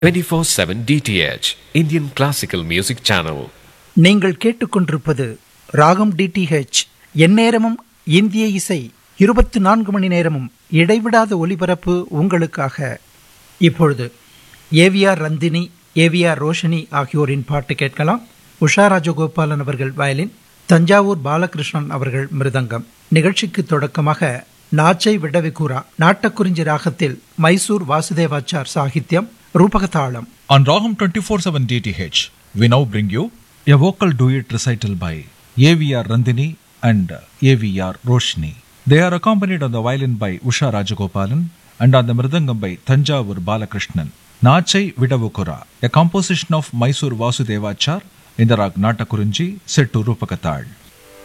24/7 DTH Indian Classical Music Channel. நீங்கள் கேட்டுக்கொண்டிருப்பது ராகம் டிடிஹெச் எந்நேரமும் இந்திய இசை இருபத்தி நான்கு மணி நேரமும் இடைவிடாத ஒலிபரப்பு உங்களுக்காக இப்பொழுது ஏவிஆர் ரந்தினி ஏவிஆர் ரோஷினி ஆகியோரின் பாட்டு கேட்கலாம் உஷா ராஜகோபாலன் அவர்கள் வயலின் தஞ்சாவூர் பாலகிருஷ்ணன் அவர்கள் மிருதங்கம் நிகழ்ச்சிக்கு தொடக்கமாக நாச்சை விடவிகூரா நாட்டக்குறிஞ்சி ராகத்தில் Mysore Vasudevachar சாகித்யம் ரூபகதாளம் On Raham 24/7 DTH, we now bring you a vocal duet recital by AVR Randini and AVR Roshni. They are accompanied on the violin by Usha Rajagopalan and on the mridangam by Tanjavur Balakrishnan. Nachai Vidavukura, a composition of Mysore Vasudevachar in the rag Natakurunji set to Rupakatal.